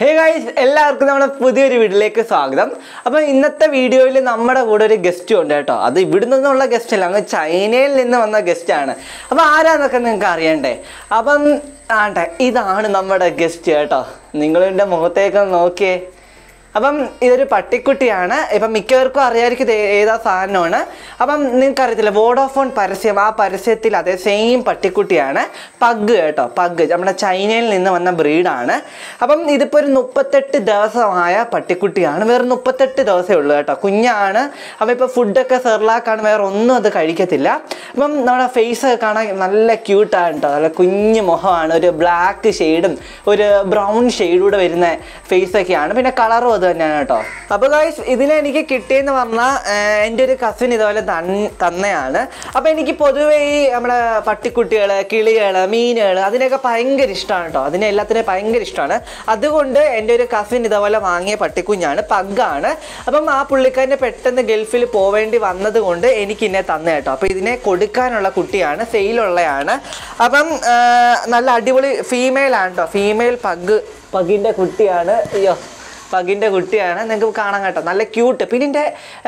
hey guys എല്ലാവർക്കും നമ്മുടെ പുതിയൊരു വീഡിയോയിലേക്ക് സ്വാഗതം അപ്പം ഇന്നത്തെ വീഡിയോയിൽ നമ്മുടെ കൂടെ ഒരു ഗസ്റ്റ് ഉണ്ട് കേട്ടോ അത് ഇവിടെ നിന്നുള്ള ഗസ്റ്റ് അല്ല അങ്ങ് ചൈനയിൽ നിന്ന് വന്ന ഗസ്റ്റ് ആണ് അപ്പം ആരാന്നൊക്കെ നിങ്ങൾക്ക് അറിയണ്ടേ അപ്പം ആട്ടെ ഇതാണ് നമ്മുടെ ഗസ്റ്റ് കേട്ടോ നിങ്ങളുടെ മുഖത്തേക്ക് നോക്കിയേ അപ്പം ഇതൊരു പട്ടിക്കുട്ടിയാണ് ഇപ്പം മിക്കവർക്കും അറിയാമായിരിക്കും ഇത് ഏതാ സാധനമാണ് അപ്പം നിങ്ങൾക്ക് അറിയത്തില്ല വോഡോഫോൺ പരസ്യം ആ പരസ്യത്തിൽ അതേ സെയിം പട്ടിക്കുട്ടിയാണ് പഗ് കേട്ടോ പഗ് നമ്മുടെ ചൈനയിൽ നിന്ന് വന്ന ബ്രീഡാണ് അപ്പം ഇതിപ്പോൾ ഒരു മുപ്പത്തെട്ട് ദിവസമായ പട്ടിക്കുട്ടിയാണ് വേറെ മുപ്പത്തെട്ട് ദിവസമേ ഉള്ളൂ കേട്ടോ കുഞ്ഞാണ് അപ്പം ഇപ്പോൾ ഫുഡൊക്കെ സെർലാക്കാണ് വേറെ ഒന്നും അത് കഴിക്കത്തില്ല അപ്പം നമ്മുടെ ഫേസ് കാണാൻ നല്ല ക്യൂട്ടാണ് കേട്ടോ നല്ല കുഞ്ഞു മുഖമാണ് ഒരു ബ്ലാക്ക് ഷെയ്ഡും ഒരു ബ്രൗൺ ഷെയ്ഡൂടെ വരുന്ന ഫേസ് ഒക്കെയാണ് പിന്നെ കളറും അത് തന്നെയാണ് കേട്ടോ അപ്പോൾ ഗൈസ് ഇതിനെ എനിക്ക് കിട്ടിയെന്ന് പറഞ്ഞാൽ എൻ്റെ ഒരു കസിൻ ഇതുപോലെ തൻ- തന്നെയാണ് അപ്പോൾ എനിക്ക് പൊതുവേ ഈ നമ്മുടെ പട്ടിക്കുട്ടികൾ കിളികൾ മീനുകൾ അതിനൊക്കെ ഭയങ്കര ഇഷ്ടമാണ് കേട്ടോ അതിനെ എല്ലാത്തിനെയും ഭയങ്കര ഇഷ്ടമാണ് അതുകൊണ്ട് എൻ്റെ ഒരു കസിൻ ഇതുപോലെ വാങ്ങിയ പട്ടിക്കുഞ്ഞാണ് പഗ്ഗാണ് അപ്പം ആ പുള്ളിക്കാരന് പെട്ടെന്ന് ഗൾഫിൽ പോവേണ്ടി വന്നത് കൊണ്ട് എനിക്ക് ഇന്നെ തന്നു കേട്ടോ അപ്പോൾ ഇതിനെ കൊടുക്കാനുള്ള കുട്ടിയാണ് സെയിലുള്ളതാണ് അപ്പം ആ, നല്ല അടിപൊളി ഫീമെയിൽ ആണ് കേട്ടോ ഫീമെയിൽ പഗ് പഗിൻ്റെ കുട്ടിയാണ് അയ്യോ പഗിൻ്റെ കുട്ടിയാണ് നിങ്ങൾക്ക് കാണാൻ കേട്ടോ നല്ല ക്യൂട്ട് പിന്നെ ഇതിൻ്റെ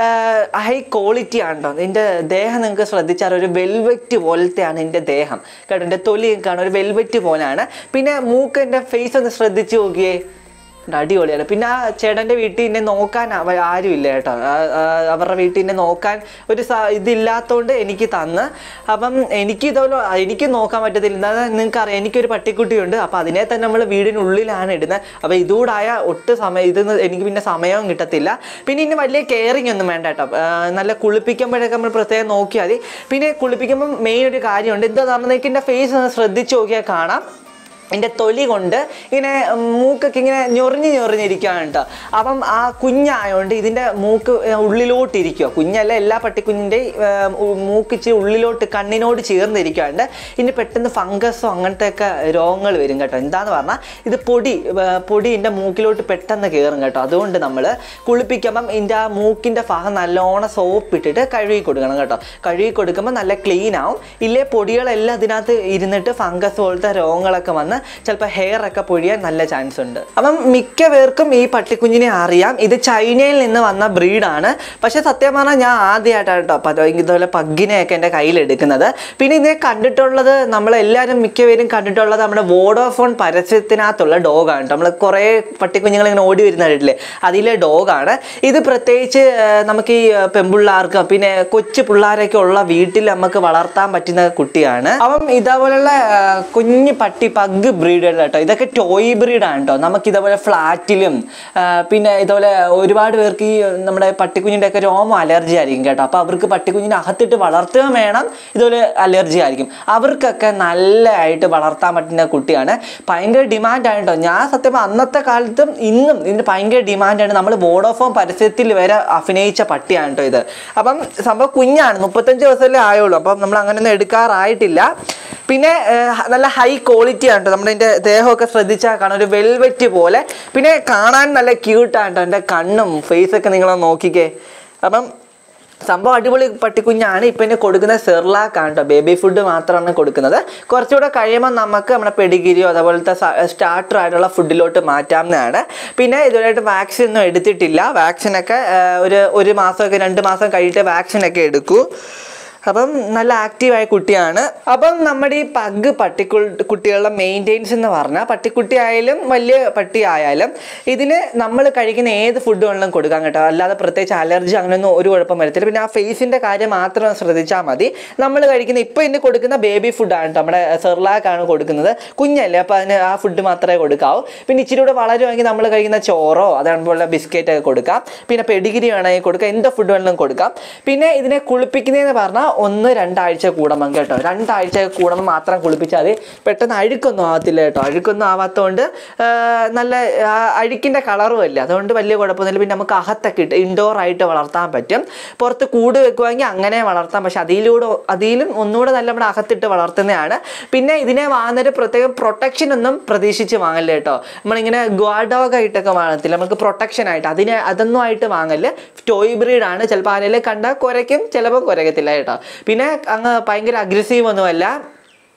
ഹൈ ക്വാളിറ്റി ആണ് കേട്ടോ ഇതിൻ്റെ ദേഹം നിങ്ങൾക്ക് ശ്രദ്ധിച്ചാൽ ഒരു വെൽവെറ്റ് പോലത്തെയാണ് ഇതിൻ്റെ ദേഹം കേട്ടോ എൻ്റെ തൊലി കാണാൻ ഒരു വെൽവെറ്റ് പോലെയാണ് പിന്നെ മൂക്ക് എൻ്റെ ഫേസ് ഒന്ന് ശ്രദ്ധിച്ച് നോക്കിയേ ഉണ്ട്, അടിപൊളിയാണ് പിന്നെ ആ ചേട്ടൻ്റെ വീട്ടിൽ എന്നെ നോക്കാൻ അവ- ആരുമില്ല കേട്ടോ ആ- ആ അവരുടെ വീട്ടിൽ എന്നെ നോക്കാൻ ഒരു സ- ഇതില്ലാത്തതുകൊണ്ട് എനിക്ക് തന്ന് അപ്പം എനിക്ക് ഇതുപോലെ എനിക്ക് നോക്കാൻ പറ്റത്തില്ല എന്താ നിങ്ങൾക്ക് അറിയാം എനിക്കൊരു പട്ടിക്കുട്ടിയുണ്ട് അപ്പോൾ അതിനെ തന്നെ നമ്മൾ വീടിനുള്ളിലാണ് ഇടുന്നത് അപ്പോൾ ഇതുകൂടായ ഒട്ടും സമയം ഇത് എനിക്ക് പിന്നെ സമയവും കിട്ടത്തില്ല പിന്നെ ഇനി വലിയ കെയറിങ് ഒന്നും വേണ്ട കേട്ടോ ആ, നല്ല കുളിപ്പിക്കുമ്പോഴൊക്കെ നമ്മൾ പ്രത്യേകം നോക്കിയാൽ മതി പിന്നെ കുളിപ്പിക്കുമ്പം മെയിൻ ഒരു കാര്യമുണ്ട് എന്താ പറഞ്ഞാൽ എൻ്റെ ഫേസ് ഒന്ന് ശ്രദ്ധിച്ച് നോക്കിയാൽ കാണാം എൻ്റെ തൊലി കൊണ്ട് ഇങ്ങനെ മൂക്കൊക്കെ ഇങ്ങനെ ഞൊറിഞ്ഞ് ഞൊറിഞ്ഞിരിക്കുകയാണ് കേട്ടോ അപ്പം ആ കുഞ്ഞായതുകൊണ്ട് ഇതിൻ്റെ മൂക്ക് ഉള്ളിലോട്ട് ഇരിക്കുക കുഞ്ഞല്ല എല്ലാ പട്ടിക്കുഞ്ഞിൻ്റെ മൂക്ക് ഇച്ചിരി ഉള്ളിലോട്ട് കണ്ണിനോട് ചേർന്നിരിക്കാണ്ട് ഇനി പെട്ടെന്ന് ഫംഗസോ അങ്ങനത്തെ ഒക്കെ രോഗങ്ങൾ വരും കേട്ടോ എന്താന്ന് പറഞ്ഞാൽ ഇത് പൊടി ഏർ പൊടി എൻ്റെ മൂക്കിലോട്ട് പെട്ടെന്ന് കയറും കേട്ടോ അതുകൊണ്ട് നമ്മൾ കുളിപ്പിക്കുമ്പം ഇതിൻ്റെ ആ മൂക്കിൻ്റെ ഭാഗം നല്ലോണം സോപ്പ് ഇട്ടിട്ട് കഴുകി കൊടുക്കണം കേട്ടോ കഴുകി കൊടുക്കുമ്പോൾ നല്ല ക്ലീൻ ആവും ഇല്ലേ പൊടികളെല്ലാം ഇതിനകത്ത് ഇരുന്നിട്ട് ഫംഗസ് പോലത്തെ രോഗങ്ങളൊക്കെ വന്ന് ചിലപ്പോൾ ഹെയർ ഒക്കെ പൊഴിയാൻ നല്ല ചാൻസ് ഉണ്ട് അപ്പം മിക്ക പേർക്കും ഈ പട്ടിക്കുഞ്ഞിനെ അറിയാം ഇത് ചൈനയിൽ നിന്ന് വന്ന ബ്രീഡാണ് പക്ഷെ സത്യം പറഞ്ഞാൽ ഞാൻ ആദ്യമായിട്ടാണ് കേട്ടോ പ- ഇതുപോലെ പഗ്ഗിനെയൊക്കെ എൻ്റെ കയ്യിലെടുക്കുന്നത് പിന്നെ ഇതിനെ കണ്ടിട്ടുള്ളത് നമ്മളെല്ലാവരും മിക്കവരും കണ്ടിട്ടുള്ളത് നമ്മുടെ വോഡോഫോൺ പരസ്യത്തിനകത്തുള്ള ഡോഗാണ് നമ്മൾ കുറേ പട്ടിക്കുഞ്ഞുങ്ങൾ ഇങ്ങനെ ഓടി വരുന്ന കണ്ടിട്ടില്ലേ അതിലെ ഡോഗാണ് ഇത് പ്രത്യേകിച്ച് ആ, നമുക്ക് ഈ ആ, പെൺപിള്ളാർക്ക് പിന്നെ കൊച്ചു പിള്ളേരൊക്കെ ഉള്ള വീട്ടിൽ നമുക്ക് വളർത്താൻ പറ്റുന്ന കുട്ടിയാണ് അപ്പം ഇതേപോലുള്ള ആ, കുഞ്ഞ് പട്ടി പഗ് ബ്രീഡുകൾ കേട്ടോ ഇതൊക്കെ ടോയ് ബ്രീഡാണ് കേട്ടോ നമുക്ക് ഇതേപോലെ ഫ്ലാറ്റിലും ആ, പിന്നെ ഇതുപോലെ ഒരുപാട് പേർക്ക് ഈ നമ്മുടെ പട്ടിക്കുഞ്ഞിൻ്റെ ഒക്കെ രോമം അലർജി ആയിരിക്കും കേട്ടോ അപ്പോൾ അവർക്ക് പട്ടിക്കുഞ്ഞിനെ അകത്തിട്ട് വളർത്തുക വേണം ഇതുപോലെ അലർജി ആയിരിക്കും അവർക്കൊക്കെ നല്ലതായിട്ട് വളർത്താൻ പറ്റുന്ന കുട്ടിയാണ് ഭയങ്കര ഡിമാൻഡാണ് കേട്ടോ ഞാൻ സത്യം പറഞ്ഞാൽ അന്നത്തെ കാലത്തും ഇന്നും ഇതിന് ഭയങ്കര ഡിമാൻഡാണ് നമ്മൾ വോഡോഫോൺ പരസ്യത്തിൽ വരെ അഭിനയിച്ച പട്ടിയാണ് കേട്ടോ ഇത് അപ്പം സംഭവം കുഞ്ഞാണ് മുപ്പത്തഞ്ച് ദിവസമല്ലേ ആയുള്ളൂ അപ്പം നമ്മൾ അങ്ങനെയൊന്നും എടുക്കാറായിട്ടില്ല പിന്നെ ഏഹ്, നല്ല ഹൈ ക്വാളിറ്റി ആണ് കേട്ടോ നമ്മുടെ ഇതിൻ്റെ ദേഹമൊക്കെ ശ്രദ്ധിച്ചാൽ കാണാം ഒരു വെൽവെറ്റ് പോലെ പിന്നെ കാണാൻ നല്ല ക്യൂട്ടാണ് കേട്ടോ എൻ്റെ കണ്ണും ഫേസൊക്കെ നിങ്ങളൊന്ന് നോക്കിക്കേ അപ്പം സംഭവം അടിപൊളി പട്ടിക്കുഞ്ഞാണ് ഇപ്പം ഇനി കൊടുക്കുന്ന സെർലാക്ക് ആണ് കേട്ടോ ബേബി ഫുഡ് മാത്രമാണ് കൊടുക്കുന്നത് കുറച്ചുകൂടെ കഴിയുമ്പോൾ നമുക്ക് നമ്മുടെ പെഡിഗിരിയോ അതുപോലത്തെ സ്റ്റാർട്ടർ ആയിട്ടുള്ള ഫുഡിലോട്ട് മാറ്റാവുന്നതാണ് പിന്നെ ഇതുവരെയായിട്ട് വാക്സിൻ ഒന്നും എടുത്തിട്ടില്ല വാക്സിനൊക്കെ ഒരു ഒരു മാസമൊക്കെ രണ്ട് മാസം കഴിഞ്ഞിട്ട് വാക്സിനൊക്കെ എടുക്കൂ അപ്പം നല്ല ആക്റ്റീവായ കുട്ടിയാണ് അപ്പം നമ്മുടെ ഈ പഗ് പട്ടിക്കു കുട്ടികളുടെ മെയിൻറ്റെയിൻസ് എന്ന് പറഞ്ഞാൽ പട്ടിക്കുട്ടി ആയാലും വലിയ പട്ടി ആയാലും ഇതിന് നമ്മൾ കഴിക്കുന്ന ഏത് ഫുഡ് വേണമെങ്കിലും കൊടുക്കാൻ കേട്ടോ അല്ലാതെ പ്രത്യേകിച്ച് അലർജി അങ്ങനെയൊന്നും ഒരു കുഴപ്പം വരത്തില്ല പിന്നെ ആ ഫേസിൻ്റെ കാര്യം മാത്രം ശ്രദ്ധിച്ചാൽ മതി നമ്മൾ കഴിക്കുന്ന ഇപ്പോൾ ഇതിന് കൊടുക്കുന്ന ബേബി ഫുഡാണ് കേട്ടോ നമ്മുടെ സെർലാക്കാണ് കൊടുക്കുന്നത് കുഞ്ഞല്ലേ അപ്പോൾ അതിന് ആ ഫുഡ് മാത്രമേ കൊടുക്കാവൂ പിന്നെ ഇച്ചിരി കൂടെ വളരുമെങ്കിൽ നമ്മൾ കഴിക്കുന്ന ചോറോ അതേപോലെ ബിസ്ക്കറ്റ് ഒക്കെ കൊടുക്കാം പിന്നെ പെഡിഗിരി വേണമെങ്കിൽ കൊടുക്കാം എന്ത് ഫുഡ് വേണമെങ്കിലും കൊടുക്കാം പിന്നെ ഇതിനെ കുളിപ്പിക്കുന്നതെന്ന് പറഞ്ഞാൽ ഒന്ന് രണ്ടാഴ്ച കൂടണം കേട്ടോ രണ്ടാഴ്ച കൂടുമ്പോൾ മാത്രം കുളിപ്പിച്ചാൽ മതി പെട്ടെന്ന് അഴുക്കൊന്നും ആവത്തില്ല കേട്ടോ അഴുക്കൊന്നും ആവാത്തതുകൊണ്ട് ആ, നല്ല ആ, അഴുക്കിൻ്റെ കളറും അല്ല അതുകൊണ്ട് വലിയ കുഴപ്പമൊന്നുമില്ല പിന്നെ നമുക്ക് അകത്തൊക്കെ ഇട്ട് ഇൻഡോർ ആയിട്ട് വളർത്താൻ പറ്റും പുറത്ത് കൂട് വെക്കുവാണെങ്കിൽ അങ്ങനെ വളർത്താം പക്ഷെ അതിലൂടെ അതിലും ഒന്നുകൂടെ നല്ല നമ്മുടെ അകത്തിട്ട് വളർത്തുന്നതാണ് പിന്നെ ഇതിനെ വാങ്ങുന്നൊരു പ്രത്യേകം പ്രൊട്ടക്ഷൻ ഒന്നും പ്രതീക്ഷിച്ച് വാങ്ങല്ലേ കേട്ടോ നമ്മളിങ്ങനെ ഗ്വാഡോഗ് ആയിട്ടൊക്കെ വാങ്ങത്തില്ല നമുക്ക് പ്രൊട്ടക്ഷൻ ആയിട്ട് അതിനെ അതൊന്നും ആയിട്ട് വാങ്ങല് ടോയ് ബ്രീഡാണ് ചിലപ്പോൾ ആരെങ്കിലും കണ്ടാൽ കുരയ്ക്കും ചിലപ്പോൾ കുരയ്ക്കത്തില്ല കേട്ടോ പിന്നെ അങ്ങ് ഭയങ്കര അഗ്രസീവ് ഒന്നുമല്ല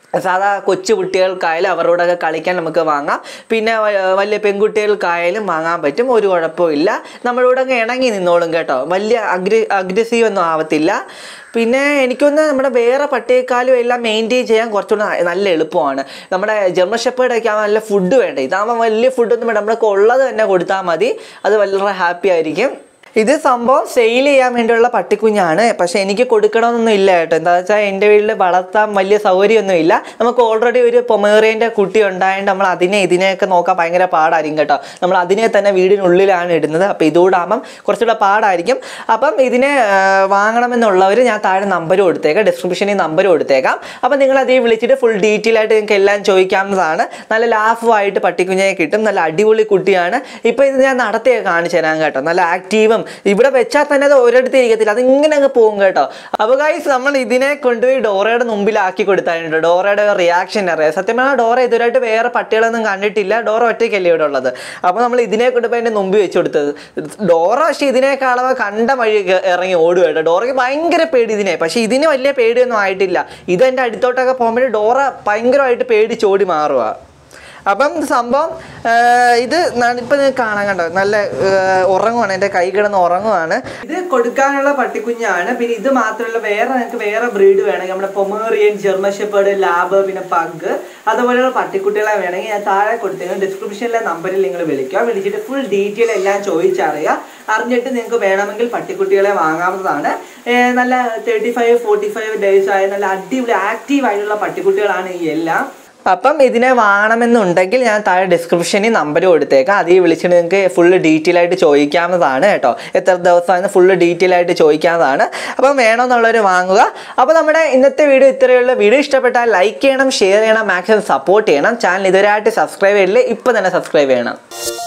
സാധാ കൊച്ചു കുട്ടികൾക്കായാലും അവരോടൊക്കെ കളിക്കാൻ നമുക്ക് വാങ്ങാം പിന്നെ വ- വലിയ പെൺകുട്ടികൾക്കായാലും വാങ്ങാൻ പറ്റും ഒരു കുഴപ്പമില്ല നമ്മളോട് അങ്ങ് ഇണങ്ങി നിന്നോളും കേട്ടോ വലിയ അഗ്രി അഗ്രസീവ് ഒന്നും ആവത്തില്ല പിന്നെ എനിക്കൊന്ന് നമ്മുടെ വേറെ പട്ടിയേക്കാളും എല്ലാം മെയിൻറ്റെയിൻ ചെയ്യാൻ കുറച്ചുകൂടെ ന- നല്ല എളുപ്പമാണ് നമ്മുടെ ജർമ്മൻ ഷെപ്പേർഡൊക്കെ ആകുമ്പോൾ നല്ല ഫുഡ് വേണ്ട ഇതാകുമ്പോൾ വലിയ ഫുഡൊന്നും വേണ്ട നമ്മൾക്ക് ഉള്ളത് തന്നെ കൊടുത്താൽ മതി അത് വളരെ ഹാപ്പി ആയിരിക്കും ഇത് സംഭവം സെയിൽ ചെയ്യാൻ വേണ്ടിയുള്ള പട്ടിക്കുഞ്ഞാണ് പക്ഷെ എനിക്ക് കൊടുക്കണമെന്നൊന്നും ഇല്ല കേട്ടോ എന്താ വെച്ചാൽ എൻ്റെ വീട്ടിൽ വളർത്താൻ വലിയ സൗകര്യമൊന്നും ഇല്ല നമുക്ക് ഓൾറെഡി ഒരു പൊമേറിയൻ്റെ കുട്ടി ഉണ്ടായതുകൊണ്ട് നമ്മൾ അതിനെ ഇതിനെയൊക്കെ നോക്കാൻ ഭയങ്കര പാടായിരിക്കും കേട്ടോ നമ്മൾ അതിനെ തന്നെ വീടിനുള്ളിലാണ് ഇടുന്നത് അപ്പോൾ ഇതുകൂടാകുമ്പം കുറച്ചുകൂടെ പാടായിരിക്കും അപ്പം ഇതിനെ ആ, വാങ്ങണമെന്നുള്ളവർ ഞാൻ താഴെ നമ്പർ കൊടുത്തേക്കാം ഡിസ്ക്രിപ്ഷനിൽ നമ്പർ കൊടുത്തേക്കാം അപ്പം നിങ്ങൾ അതിൽ വിളിച്ചിട്ട് ഫുൾ ഡീറ്റെയിൽ ആയിട്ട് നിങ്ങൾക്ക് എല്ലാം ചോദിക്കാവുന്നതാണ് നല്ല ലാഭമായിട്ട് പട്ടിക്കുഞ്ഞിനെ കിട്ടും നല്ല അടിപൊളി കുട്ടിയാണ് ഇപ്പോൾ ഇത് ഞാൻ നടത്തിയൊക്കെ കാണിച്ചു തരാം കേട്ടോ നല്ല ആക്റ്റീവും ഇവിടെ വെച്ചാൽ തന്നെ അത് ഒരിടത്ത് ഇരിക്കത്തില്ല അത് ഇങ്ങനെ അങ്ങ് പോകും കേട്ടോ അപ്പോൾ ഗൈസ് നമ്മൾ ഇതിനെ കൊണ്ടുപോയി ഡോറയുടെ മുമ്പിലാക്കി കൊടുത്താലുണ്ട് ഡോറയുടെ റിയാക്ഷൻ അറിയാം സത്യം പറഞ്ഞാൽ ഡോറ ഇതുവരായിട്ട് വേറെ പട്ടികളൊന്നും കണ്ടിട്ടില്ല ഡോറ ഒറ്റയ്ക്കല്ലേ ഇവിടെ ഉള്ളത് അപ്പോൾ നമ്മൾ ഇതിനെ കൊണ്ടുപോയി എൻ്റെ മുമ്പിൽ വെച്ച് കൊടുത്തത് ഡോറ പക്ഷേ ഇതിനേക്കാളവ കണ്ട വഴി കേ- ഇറങ്ങി ഓടുക കേട്ടോ ഡോറയ്ക്ക് ഭയങ്കര പേടി ഇതിനെ പക്ഷേ ഇതിന് വലിയ പേടിയൊന്നും ആയിട്ടില്ല ഇത് എൻ്റെ അടുത്തോട്ടൊക്കെ പോകുമ്പോൾ ഡോറ ഭയങ്കരമായിട്ട് പേടിച്ചോടി മാറുക അപ്പം സംഭവം ആ, ഇത് ഇപ്പം നിങ്ങൾക്ക് കാണാൻ കണ്ടോ നല്ല ആ, ഉറങ്ങുവാണ് എൻ്റെ കൈ കിടന്ന് ഉറങ്ങുവാണ് ഇത് കൊടുക്കാനുള്ള പട്ടിക്കുഞ്ഞാണ് പിന്നെ ഇത് മാത്രമല്ല വേറെ നിങ്ങൾക്ക് വേറെ ബ്രീഡ് വേണമെങ്കിൽ നമ്മുടെ പൊമേറിയൻ ജർമ്മൻ ഷെപ്പേർഡ് ലാബ് പിന്നെ പഗ് അതുപോലെയുള്ള പട്ടിക്കുട്ടികളെ വേണമെങ്കിൽ ഞാൻ താഴെ കൊടുത്തേക്കും ഡിസ്ക്രിപ്ഷനിലെ നമ്പറിൽ നിങ്ങൾ വിളിക്കുക വിളിച്ചിട്ട് ഫുൾ ഡീറ്റെയിൽ എല്ലാം ചോദിച്ചറിയുക അറിഞ്ഞിട്ട് നിങ്ങൾക്ക് വേണമെങ്കിൽ പട്ടിക്കുട്ടികളെ വാങ്ങാവുന്നതാണ് ഏ, നല്ല thirty five forty five days ആയ നല്ല അടിപൊളി ആക്റ്റീവ് ആയിട്ടുള്ള പട്ടിക്കുട്ടികളാണ് ഈ എല്ലാം അപ്പം ഇതിനെ വാങ്ങണമെന്നുണ്ടെങ്കിൽ ഞാൻ താഴെ ഡിസ്ക്രിപ്ഷനിൽ നമ്പർ കൊടുത്തേക്കാം അതിൽ വിളിച്ചിട്ട് നിങ്ങൾക്ക് ഫുള്ള് ഡീറ്റെയിൽ ആയിട്ട് ചോദിക്കാവുന്നതാണ് കേട്ടോ എത്ര ദിവസമാണ് ഫുള്ള് ഡീറ്റെയിൽ ആയിട്ട് ചോദിക്കാവുന്നതാണ് അപ്പം വേണമെന്നുള്ളവർ വാങ്ങുക അപ്പോൾ നമ്മുടെ ഇന്നത്തെ വീഡിയോ ഇത്രയുള്ള വീഡിയോ ഇഷ്ടപ്പെട്ടാൽ ലൈക്ക് ചെയ്യണം ഷെയർ ചെയ്യണം മാക്സിമം സപ്പോർട്ട് ചെയ്യണം ചാനൽ ഇതുവരെയായിട്ട് സബ്സ്ക്രൈബ് ചെയ്തില്ലേ ഇപ്പോൾ തന്നെ സബ്സ്ക്രൈബ് ചെയ്യണം